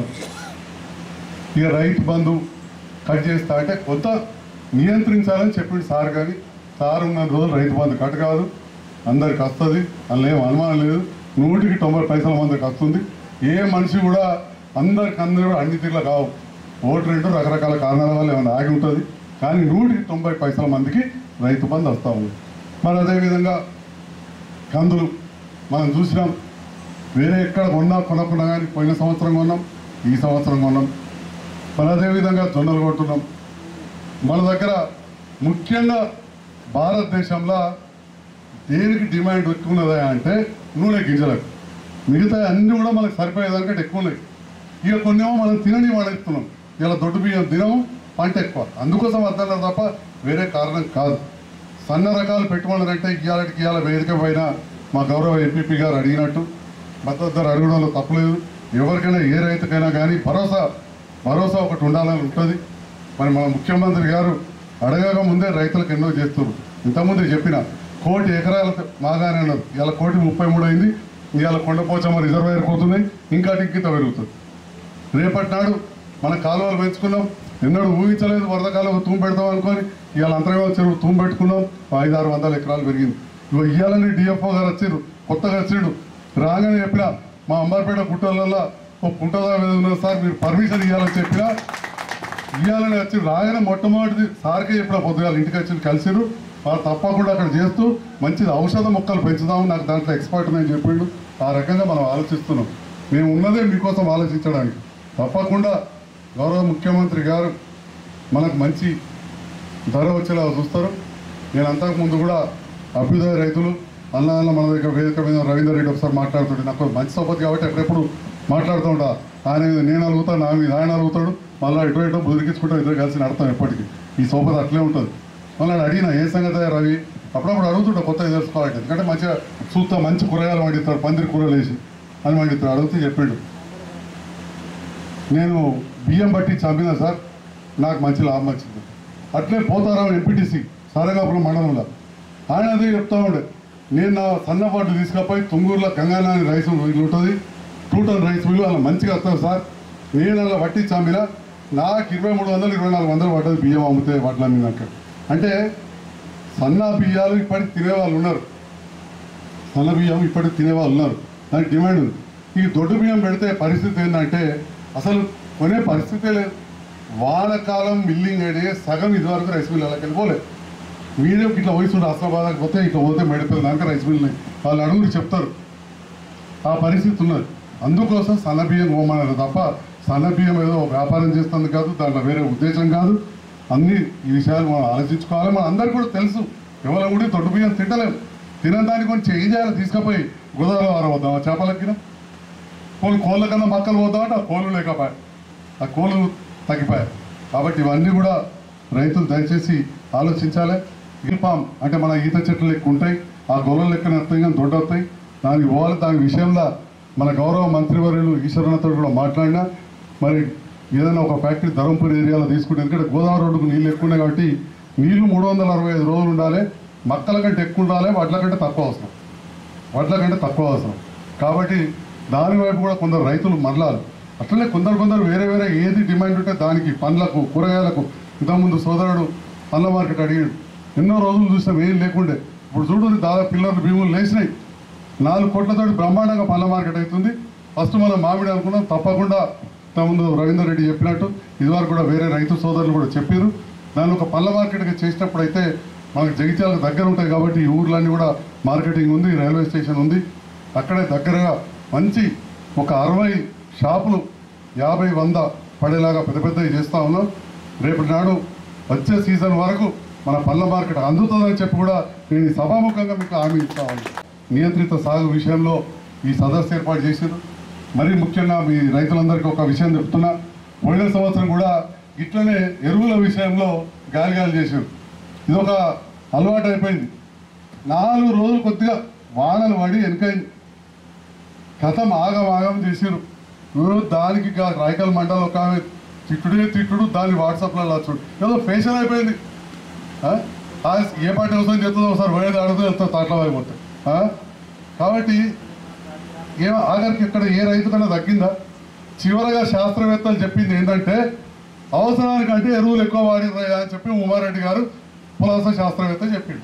ఇక రైతు బంధు కట్ చేస్తా అంటే కొంత నియంత్రించాలని చెప్పిండు సార్ కానీ సార్ ఉన్న రోజులు రైతు బంధు కట్ కాదు అందరికి వస్తుంది అందులో ఏం అనుమానం లేదు నూటికి తొంభై పైసల మందికి వస్తుంది ఏ మనిషి కూడా అందరికి అందరూ కూడా అన్ని తీర్ల కావు ఓటు రెండు రకరకాల కారణాల వల్ల ఏమైనా ఆగి ఉంటుంది కానీ నూటికి తొంభై పైసల మందికి రైతు బంధు వస్తూ ఉంది మరి అదేవిధంగా కందులు మనం చూసినాం వేరే ఎక్కడ కొన్నా కొనకుండా కానీ పోయిన సంవత్సరం కొన్నాం ఈ సంవత్సరం కొన్నాం మరి అదేవిధంగా జొన్నలు కొంటున్నాం మన దగ్గర ముఖ్యంగా భారతదేశంలో దేనికి డిమాండ్ ఎక్కువ ఉన్నదా అంటే నూనె గింజలకు మిగతా అన్నీ కూడా మనకు సరిపోయేదానికంటే ఎక్కువ ఉన్నాయి ఇక కొన్నేమో మనం తినని వాడేస్తున్నాం ఇలా దొడ్డు బియ్యం తినము పంట ఎక్కువ అందుకోసం వద్దన్నారు తప్ప వేరే కారణం కాదు సన్న రకాలు పెట్టుకున్నారంటే ఇవాళకి ఇవాళ వేదిక పైన మా గౌరవ ఎంపీపీ గారు అడిగినట్టు మద్దతు ధర అడగడంలో తప్పలేదు ఎవరికైనా ఏ రైతుకైనా కానీ భరోసా భరోసా ఒకటి ఉండాలని ఉంటుంది మరి మన ముఖ్యమంత్రి గారు అడగక ముందే రైతులకు ఎన్నో చేస్తారు ఇంతకుముందే చెప్పిన కోటి ఎకరాల మాగానే అన్నారు ఇవాళ కోటి ముప్పై మూడు అయింది ఇవాళ కొండపోచమ్మ రిజర్వాయర్ పోతున్నాయి ఇంకా టిక్కిత పెరుగుతుంది రేపటి నాడు మన కాలువలు పెంచుకున్నాం ఎన్నడూ ఊహించలేదు వరద కాలువ తూము పెడతాం అనుకొని ఇవాళ అంతర్గామ చెరువు తూము పెట్టుకున్నాం ఐదు ఆరు వందల ఎకరాలు పెరిగింది ఇగో ఇవాళని డిఎఫ్ఓ గారు వచ్చిండు కొత్తగా వచ్చిండు రాగానే చెప్పిన మా అంబార్పేట గుట్టలలో ఒక కుంటదా మీద ఉన్నది సార్ మీరు పర్మిషన్ ఇవ్వాలని చెప్పినా ఇవ్వాలని వచ్చి రాగానే మొట్టమొదటిది సార్కే చెప్పిన పొద్దుగాల ఇంటికి వచ్చి కలిసిరు వాళ్ళు తప్పకుండా అక్కడ చేస్తూ మంచిది ఔషధ మొక్కలు పెంచుదాం నాకు దాంట్లో ఎక్స్పర్ట్ నేను చెప్పిండు ఆ రకంగా మనం ఆలోచిస్తున్నాం మేము ఉన్నదే మీకోసం ఆలోచించడానికి తప్పకుండా గౌరవ ముఖ్యమంత్రి గారు మనకు మంచి ధర వచ్చేలా చూస్తారు నేను అంతకుముందు కూడా అభ్యుదయ రైతులు అన్న అన్న మన దగ్గర వేదిక మీద రవీందర్ రెడ్డి ఒకసారి మాట్లాడుతుంటే నాకు మంచి సోపతి కాబట్టి ఎప్పుడెప్పుడు మాట్లాడుతూ ఉంటా ఆయన మీద నేను అలుగుతాను నా మీద ఆయన అలుగుతాడు మళ్ళీ ఇటు ఇటు బుదిరికించుకుంటాం ఇద్దరు కలిసి నడతాం ఎప్పటికీ ఈ సోపతి అట్లే ఉంటుంది మళ్ళీ అడిగిన ఏ సంగతి రవి అప్పుడప్పుడు అడుగుతుంటా కొత్తగా తెలుసుకోవాలి ఎందుకంటే మంచిగా చూస్తా మంచి కూరగాయలు వండిస్తారు పందిరి కూరలు వేసి అని వండిస్తారు అడుగుతూ చెప్పిండు నేను బియ్యం బట్టి చంపిన సార్ నాకు మంచి లాభం వచ్చింది అట్లే పోతారావు ఎంపీటీసీ సారంగాపురం మండలంలో ఆయన అదే చెప్తా ఉండే నేను నా సన్నపాటు తీసుకపోయి తుంగూరులో గంగానాని రైస్ మిల్ ఉంటుంది టూ టన్ రైస్ మిల్ అలా మంచిగా వస్తుంది సార్ నేను అలా వట్టి చంపిన నాకు ఇరవై మూడు వందలు ఇరవై నాలుగు వందలు పడ్డది బియ్యం అమ్మితే వడ్లు అమ్మినాక అంటే సన్న బియ్యాలు ఇప్పటికి తినేవాళ్ళు ఉన్నారు సన్న బియ్యం ఇప్పటికి తినేవాళ్ళు ఉన్నారు దానికి డిమాండ్ ఉంది ఈ దొడ్డు బియ్యం పెడితే పరిస్థితి ఏంటంటే అసలు కొనే పరిస్థితే లేదు వానకాలం మిల్లింగ్ అయితే సగం ఇదివరకు రైస్ మిల్లకి వెళ్ళిపోలేదు మీరే ఇట్లా వయసు అసలాబాద్ పోతే ఇట్లా పోతే మెడిపోయి దాకా రైస్ మిల్ని వాళ్ళు అడుగురు చెప్తారు ఆ పరిస్థితి ఉన్నది అందుకోసం సన్న బియ్యం పోమన్నారు తప్ప సన్న బియ్యం ఏదో వ్యాపారం చేస్తుంది కాదు దాంట్లో వేరే ఉద్దేశం కాదు అన్ని ఈ విషయాలు మనం ఆలోచించుకోవాలి మన అందరికి కూడా తెలుసు ఎవరు కూడా తొట్టు బియ్యం తింటలేము తినడానికి కొంచెం ఏం చేయాలి తీసుకుపోయి గోదావరి వద్దాం చేపలకి కోళ్ళు కోళ్ళ కన్నా మక్కలు పోతామంటే ఆ కోళ్ళు లేకపోయా ఆ కోళ్ళు తగ్గిపోయాయి కాబట్టి ఇవన్నీ కూడా రైతులు దయచేసి ఆలోచించాలి ఇల్పాం అంటే మన ఈత చెట్లు లెక్క ఉంటాయి ఆ గొర్రెల లెక్కన వస్తాయి కానీ దొడ్డు వస్తాయి దానికి పోవాలి దాని విషయంలో మన గౌరవ మంత్రివర్యులు ఈశ్వరన్నతో కూడా మాట్లాడినా మరి ఏదైనా ఒక ఫ్యాక్టరీ ధర్మపూర్ ఏరియాలో తీసుకుంటే ఎందుకంటే గోదావరి రోడ్డుకు నీళ్ళు ఎక్కువ ఉన్నాయి కాబట్టి నీళ్లు మూడు వందల అరవై ఐదు రోజులు ఉండాలి మక్కల కంటే ఎక్కువ ఉండాలి వడ్ల కంటే తక్కువ అవసరం వడ్ల కంటే తక్కువ అవసరం కాబట్టి దాని వైపు కూడా కొందరు రైతులు మరలాలి అట్లనే కొందరు కొందరు వేరే వేరే ఏది డిమాండ్ ఉంటే దానికి పండ్లకు కూరగాయలకు ఇంతకుముందు సోదరుడు పండ్ల మార్కెట్ అడిగాడు ఎన్నో రోజులు చూసాం ఏం లేకుండే ఇప్పుడు చూడు దాదాపు పిల్లలు భీములు లేచినాయి నాలుగు కోట్లతోటి బ్రహ్మాండంగా పండ్ల మార్కెట్ అవుతుంది ఫస్ట్ మనం మామిడి అనుకున్నాం తప్పకుండా ఇంతకుముందు రవీందర్ రెడ్డి చెప్పినట్టు ఇదివరకు కూడా వేరే రైతు సోదరులు కూడా చెప్పారు దాన్ని ఒక పళ్ళ మార్కెట్గా చేసినప్పుడు అయితే మనకు జగిత్యాలకు దగ్గర ఉంటాయి కాబట్టి ఈ ఊర్లన్నీ కూడా మార్కెటింగ్ ఉంది రైల్వే స్టేషన్ ఉంది అక్కడే దగ్గరగా మంచి ఒక అరవై షాపులు యాభై వంద పడేలాగా పెద్ద పెద్దవి చేస్తూ ఉన్నాం రేపటి నాడు వచ్చే సీజన్ వరకు మన పళ్ళ మార్కెట్ అందుతుందని చెప్పి కూడా నేను ఈ సభాముఖంగా మీకు హామీ ఇస్తా ఉన్నాను నియంత్రిత సాగు విషయంలో ఈ సదస్సు ఏర్పాటు చేశారు మరీ ముఖ్యంగా మీ రైతులందరికీ ఒక విషయం చెప్తున్నా పోయిన సంవత్సరం కూడా ఇట్లనే ఎరువుల విషయంలో గాలి గాలి చేశారు ఇది ఒక అలవాటు అయిపోయింది నాలుగు రోజులు కొద్దిగా వానలు పడి వెనకైంది కథం ఆగం ఆగం చేసారు ఎవరో దానికి గా- రాయకల్ మండలం ఒక ఆమె తిట్టుడే తిట్టుడు దాన్ని వాట్సాప్లో చూడు ఏదో ఫేషన్ అయిపోయింది ఆ? ఆ ఏ పార్టీ వస్తుందో చెప్తుందో ఒకసారి పోయేది అడుగుతూ వెళ్తా తాట్ల అయిపోతాయి కాబట్టి ఏ ఆఖరికి ఇక్కడ ఏ రైతు కన్నా తగ్గిందా చివరగా శాస్త్రవేత్తలు చెప్పింది ఏంటంటే అవసరానికంటే ఎరువులు ఎక్కువ వాడినాయా అని చెప్పి ఉమారెడ్డి గారు పులాస శాస్త్రవేత్త చెప్పిండు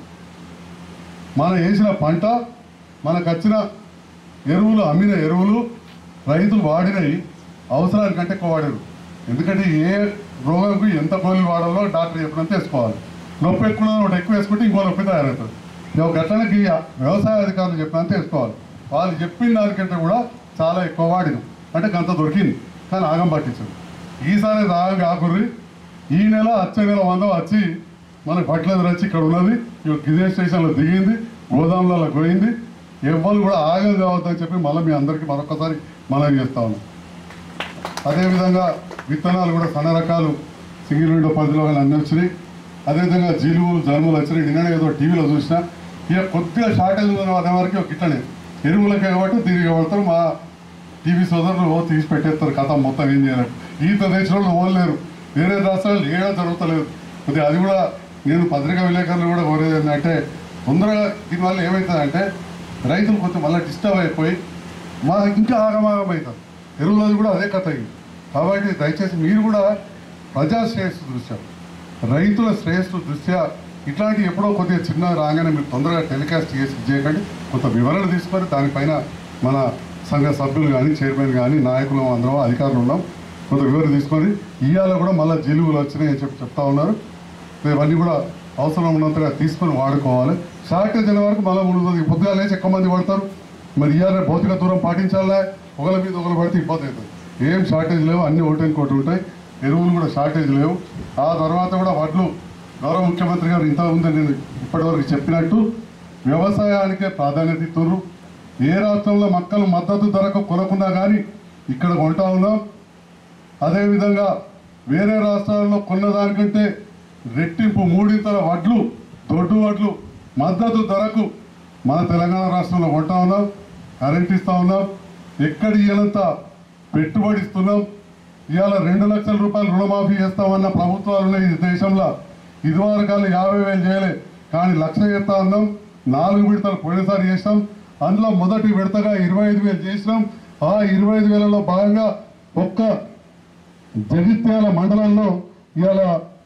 మనం వేసిన పంట మనకు వచ్చిన ఎరువులు అమ్మిన ఎరువులు రైతులు వాడినవి అవసరానికంటే ఎక్కువ వాడారు ఎందుకంటే ఏ రోగంకు ఎంత గోళీలు వాడాలో డాక్టర్ చెప్పినంత వేసుకోవాలి నొప్పి ఎక్కువ ఉన్నది ఒకటి ఎక్కువ వేసుకుంటే ఇంకో నొప్పి తయారవుతుంది ఇక గట్లకి వ్యవసాయ అధికారులు చెప్పినంత వేసుకోవాలి వాళ్ళు చెప్పిన దానికంటే కూడా చాలా ఎక్కువ వాడిన అంటే గంత దొరికింది కానీ ఆగం పట్టించదు ఈసారి రాగం కాకుర్రి ఈ నెల వచ్చే నెల వంద వచ్చి మన పట్ల వచ్చి ఇక్కడ ఉన్నది ఇక గిదే స్టేషన్లో దిగింది గోదాంలలో పోయింది ఎవ్వరు కూడా ఆగం కావద్దని చెప్పి మళ్ళీ మీ అందరికీ మరొకసారి మనం చేస్తా ఉన్నాం అదేవిధంగా విత్తనాలు కూడా సన్న రకాలు సింగిల్ విండో పరిధిలో కానీ అన్నీ వచ్చినాయి అదేవిధంగా జీలుగులు జన్మలు వచ్చినాయి నిన్న ఏదో టీవీలో చూసిన ఇక కొద్దిగా షార్టేజ్ ఉన్న అదే వరకు ఒక ఇట్లనే ఎరువులకే కాబట్టి తిరిగి పడతారు మా టీవీ సోదరులు ఓ తీసి పెట్టేస్తారు కథ మొత్తం ఏం చేయాలి ఈత దేశంలో వాళ్ళు ఓడలేరు వేరే రాష్ట్రాలు ఏడా జరుగుతలేదు కొద్దిగా అది కూడా నేను పత్రికా విలేకరులు కూడా కోరేది ఏంటంటే తొందరగా దీనివల్ల ఏమవుతుందంటే రైతులు కొంచెం మళ్ళీ డిస్టర్బ్ అయిపోయి మా ఇంకా ఆగమాగం అవుతారు ఎరువులది కూడా అదే కథ అయింది కాబట్టి దయచేసి మీరు కూడా ప్రజా శ్రేయస్సు దృష్ట్యా రైతుల శ్రేయస్సు దృష్ట్యా ఇట్లాంటి ఎప్పుడో కొద్దిగా చిన్న రాగానే మీరు తొందరగా టెలికాస్ట్ చేసి చేయకండి కొంత వివరణ తీసుకొని దానిపైన మన సంఘ సభ్యులు కానీ చైర్మన్ కానీ నాయకులు అందరం అధికారులు ఉన్నాం కొంత వివరణ తీసుకొని ఇవాళ కూడా మళ్ళీ జిలుగులు వచ్చినాయి అని చెప్పి చెప్తా ఉన్నారు ఇవన్నీ కూడా అవసరం ఉన్నంతగా తీసుకొని వాడుకోవాలి షార్టేజ్ అయిన వరకు మళ్ళీ ఉంటుంది పొద్దుగా లేచి ఎక్కువ మంది పడతారు మరి ఇవాళ భౌతిక దూరం పాటించాలా ఒకరి మీద ఒకరు పడితే ఇబ్బంది అవుతుంది ఏం షార్టేజ్ లేవు అన్ని ఒకటి ఇంకోటి ఉంటాయి ఎరువులు కూడా షార్టేజ్ లేవు ఆ తర్వాత కూడా వడ్లు గౌరవ ముఖ్యమంత్రి గారు ఇంత ఉంది నేను ఇప్పటివరకు చెప్పినట్టు వ్యవసాయానికే ప్రాధాన్యత ఇస్తున్నారు ఏ రాష్ట్రంలో మక్కలు మద్దతు ధరకు కొనకుండా కానీ ఇక్కడ కొంటా ఉన్నాం అదేవిధంగా వేరే రాష్ట్రాల్లో కొన్న దానికంటే రెట్టింపు మూడింతల వడ్లు దొడ్డు వడ్లు మద్దతు ధరకు మన తెలంగాణ రాష్ట్రంలో కొంటా ఉన్నాం కరెంట్ ఇస్తా ఉన్నాం ఎక్కడి ఇయ్యనంత పెట్టుబడి ఇస్తున్నాం ఇవాళ రెండు లక్షల రూపాయలు రుణమాఫీ చేస్తామన్న ప్రభుత్వాలు ఉన్నాయి ఈ దేశంలో ఇదివరకాలు యాభై వేలు చేయలే కానీ లక్ష చేస్తా ఉన్నాం నాలుగు విడతలు పోయినసారి చేసినాం అందులో మొదటి విడతగా ఇరవై ఐదు వేలు చేసినాం ఆ ఇరవై ఐదు వేలలో భాగంగా ఒక్క జగిత్యాల మండలంలో ఇవాళ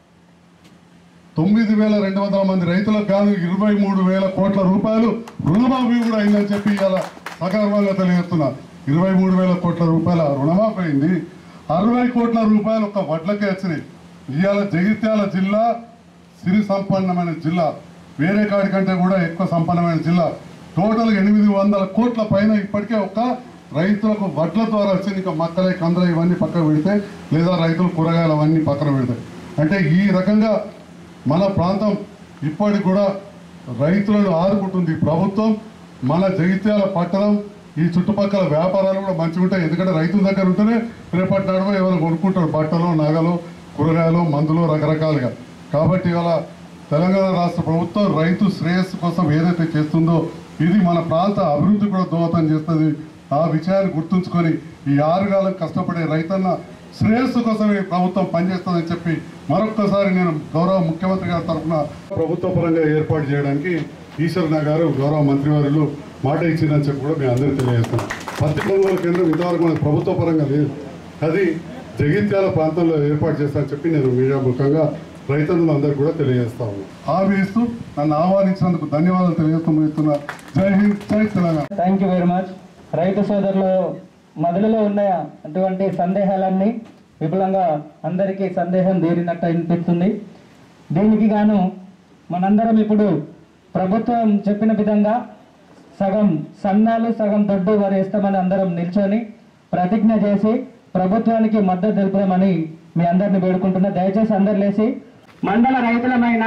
తొమ్మిది వేల రెండు వందల మంది రైతులకు గాను ఇరవై మూడు వేల కోట్ల రూపాయలు రుణమాఫీ కూడా అయిందని చెప్పి ఇవాళ సగర్వంగా తెలియజేస్తున్నా ఇరవై మూడు వేల కోట్ల రూపాయల రుణమాఫీ అయింది అరవై కోట్ల రూపాయలు ఒక వడ్లకే వచ్చినాయి ఇవాళ జగిత్యాల జిల్లా సిరి సంపన్నమైన జిల్లా వేరే కాడి కంటే కూడా ఎక్కువ సంపన్నమైన జిల్లా టోటల్ ఎనిమిది వందల కోట్ల పైన ఇప్పటికే ఒక రైతులకు వడ్ల ద్వారా వచ్చింది ఇంకా మక్కలే కందల ఇవన్నీ పక్కన పెడితే లేదా రైతులు కూరగాయలు అవన్నీ పక్కన పెడతాయి అంటే ఈ రకంగా మన ప్రాంతం ఇప్పటికి కూడా రైతులను ఆదుకుంటుంది ఈ ప్రభుత్వం మన జగిత్యాల పట్టణం ఈ చుట్టుపక్కల వ్యాపారాలు కూడా మంచిగా ఉంటాయి ఎందుకంటే రైతుల దగ్గర ఉంటేనే రేపటి నడుమ ఎవరైనా కొనుక్కుంటారు బట్టలు నగలు కూరగాయలు మందులు రకరకాలుగా కాబట్టి ఇవాళ తెలంగాణ రాష్ట్ర ప్రభుత్వం రైతు శ్రేయస్సు కోసం ఏదైతే చేస్తుందో ఇది మన ప్రాంత అభివృద్ధి కూడా దోహదం చేస్తుంది ఆ విషయాన్ని గుర్తుంచుకొని ఈ ఆరుగాలం కష్టపడే రైతన్న శ్రేయస్సు కోసమే ప్రభుత్వం పనిచేస్తుందని చెప్పి మరొక్కసారి నేను గౌరవ ముఖ్యమంత్రి గారి తరఫున ప్రభుత్వ పరంగా ఏర్పాటు చేయడానికి ఈశ్వరన్న గారు గౌరవ మంత్రివర్యులు మాట ఇచ్చిందని చెప్పి కూడా మేము అందరికీ తెలియజేస్తున్నాం పత్తి కొనుగోలు కేంద్రం ఇంతవరకు మనకు ప్రభుత్వ పరంగా లేదు అది జగిత్యాల ప్రాంతంలో ఏర్పాటు చేస్తానని చెప్పి నేను మీడియా ముఖంగా రైతులను అందరికీ కూడా తెలియజేస్తా ఉన్నాను హామీ ఇస్తూ నన్ను ఆహ్వానించినందుకు ధన్యవాదాలు తెలియజేస్తూ ముగిస్తున్నా Jai Hind Jai Telangana thank you very much రైతు సోదరులు మొదలులో ఉన్న అటువంటి సందేహాలన్నీ విపులంగా అందరికీ సందేహం తీరినట్టు అనిపిస్తుంది దీనికి గాను మనందరం ఇప్పుడు ప్రభుత్వం చెప్పిన విధంగా సగం సన్నాలు సగం దొడ్డు వారు వేస్తామని అందరం నిల్చొని ప్రతిజ్ఞ చేసి ప్రభుత్వానికి మద్దతు తెలుపుదామని మీ అందరిని వేడుకుంటున్నా దయచేసి అందరు లేచి మండల రైతులమైన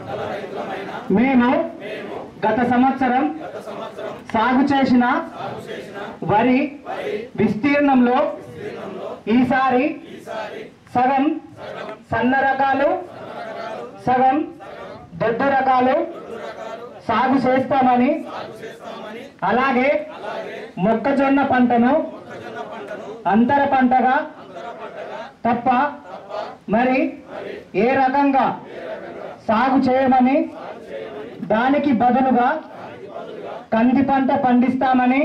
మేము గత సంవత్సరం సాగు చేసిన వరి విస్తీర్ణంలో ఈసారి సగం సన్న రకాలు సగం దొడ్డు రకాలు సాగు చేస్తామని అలాగే మొక్కజొన్న పంటను అంతర పంటగా తప్ప మరి ఏ రకంగా సాగు చేయమని దానికి బదులుగా కంది పంట పండిస్తామని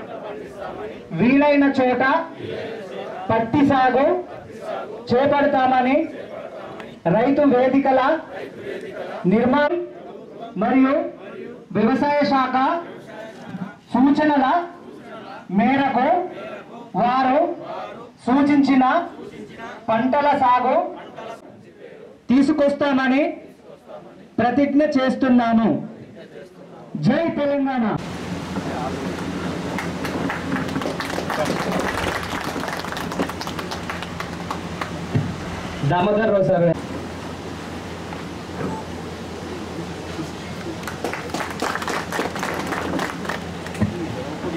వీలైన చోట పత్తి సాగు చేపడతామని రైతు వేదికల నిర్మాణం మరియు వ్యవసాయ శాఖ సూచనల మేరకు వారు సూచించిన పంటల సాగు తీసుకొస్తామని ప్రతిజ్ఞ చేస్తున్నాము జై తెలంగాణ దామోదర్ రావు సార్